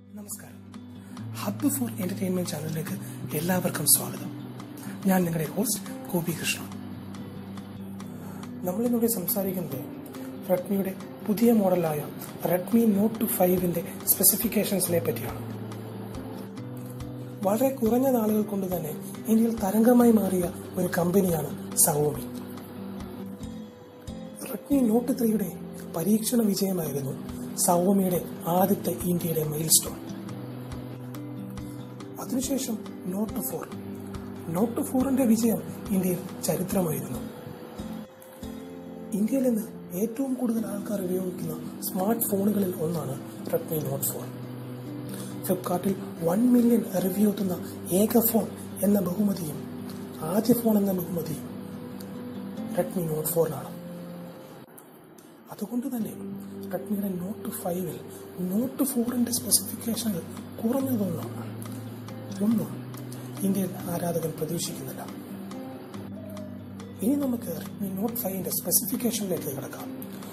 നമസ്കാരം hub four entertainment ചാനലിലേക്ക് എല്ലാവർക്കും സ്വാഗതം ഞാൻ നിങ്ങളുടെ ഹോസ്റ്റ് ഗോപി കൃഷ്ണ നമ്മളിന്നിവിടെ സംസാരിക്കുന്നത് റെഡ്മിയുടെ പുതിയ മോഡലായ റെഡ്മി നോട്ട് ടു ഫൈവിന്റെ സ്പെസിഫിക്കേഷൻസിനെ പറ്റിയാണ് വളരെ കുറഞ്ഞ നാളുകൾ കൊണ്ട് തന്നെ ഇന്ത്യയിൽ തരംഗമായി മാറിയ ഒരു കമ്പനിയാണ് സവോമി റെഡ്മി നോട്ട് ത്രീയുടെ പരീക്ഷണ വിജയമായിരുന്നു സവോമിയുടെ ആദ്യത്തെ ഇന്ത്യയുടെ മൈൽ സ്റ്റോൺ അതിനുശേഷം നോട്ട് ഫോർ നോട്ട് ഫോറിന്റെ വിജയം ഇന്ത്യയിൽ ചരിത്രമായിരുന്നു ഇന്ത്യയിൽ നിന്ന് ഏറ്റവും കൂടുതൽ ആൾക്കാർ ഉപയോഗിക്കുന്ന സ്മാർട്ട് ഫോണുകളിൽ ഒന്നാണ് റെഡ്മി നോട്ട് ഫോർ ഫ്ലിപ്കാർട്ടിൽ വൺ മില്യൺ റിവ്യൂ എത്തുന്ന ഏക ഫോൺ എന്ന ബഹുമതിയും ആദ്യ ഫോൺ എന്ന ബഹുമതിയും റെഡ്മി നോട്ട് ഫോറിനാണ് അതുകൊണ്ട് തന്നെ റെഡ്മിയുടെ നോട്ട് ഫൈവിൽ നോട്ട് ഫോറിന്റെ സ്പെസിഫിക്കേഷനുകൾ കുറഞ്ഞതൊന്നും ഒന്നും ഇന്ത്യയിൽ ആരാധകൻ പ്രതീക്ഷിക്കുന്നില്ല ഇനി നമുക്ക് റെഡ്മി നോട്ട് ഫൈവിന്റെ സ്പെസിഫിക്കേഷനിലേക്ക് കിടക്കാം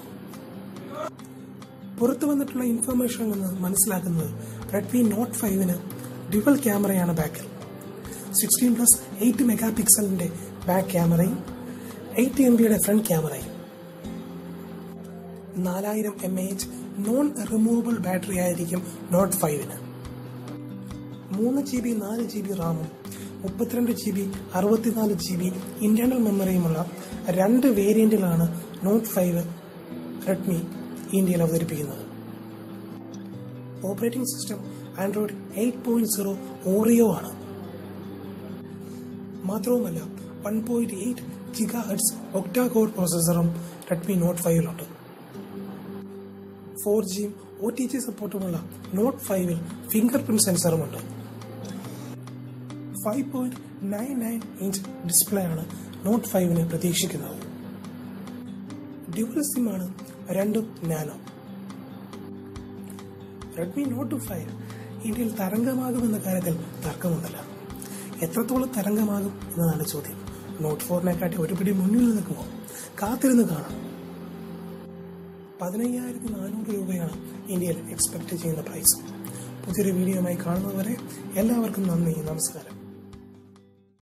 പുറത്തു വന്നിട്ടുള്ള ഇൻഫർമേഷനിൽ നിന്ന് മനസ്സിലാക്കുന്നത് റെഡ്മി നോട്ട് ഫൈവിന് ഡ്യുവൽ ക്യാമറയാണ് ബാക്കിൽ സിക്സ്റ്റീൻ പ്ലസ് എയ്റ്റ് മെഗാ പിക്സലിന്റെ ബാക്ക് ക്യാമറയും എയ്റ്റ് എം ബിയുടെ ഫ്രണ്ട് ക്യാമറയും നാലായിരം M A H non removable battery ആയിരിക്കും നോട്ട് ഫൈവിന് മൂന്ന് ജി ബി നാല് ജി ബി റാമും മുപ്പത്തിരണ്ട് ജി ബി അറുപത്തിനാല് ജി ബി ഇന്റേണൽ മെമ്മറിയുമുള്ള രണ്ട് വേരിയന്റിലാണ് നോട്ട് ഫൈവ് റെഡ്മി ഇന്ത്യയിൽ അവതരിപ്പിക്കുന്നത് operating system Android eight point zero Oreo ആണ് മാത്രവുമല്ല one point eight gigahertz octa core പ്രോസസ്സറും റെഡ്മി നോട്ട് ഫൈവിലുണ്ട് ഫോർ ജിയും ഒ ടി ജി സപ്പോർട്ടുമുള്ള നോട്ട് ഫൈവിൽ ഫിംഗർ പ്രിന്റ് സെൻസറുമുണ്ട് five point nine nine inch display ആണ് നോട്ട് ഫൈവിന് പ്രതീക്ഷിക്കുന്നത് ഡ്യുവൽ സിം ആണ് രണ്ടും നാനോ റെഡ്മി നോട്ട് ഫൈവ് ഇന്ത്യയിൽ തരംഗമാകുമെന്ന കാര്യത്തിൽ തർക്കമൊന്നുമില്ല എത്രത്തോളം തരംഗമാകും എന്നതാണ് ചോദ്യം നോട്ട് ഫോറിനെക്കാട്ടി ഒരുപിടി മുന്നിൽ നിൽക്കുമോ കാത്തിരുന്ന് കാണാം പതിനയ്യായിരത്തി നാനൂറ് രൂപയാണ് ഇന്ത്യയിൽ എക്സ്പെക്ട് ചെയ്യുന്ന പ്രൈസ് പുതിയൊരു വീഡിയോയുമായി കാണുന്നതുവരെ എല്ലാവർക്കും നന്ദി നമസ്കാരം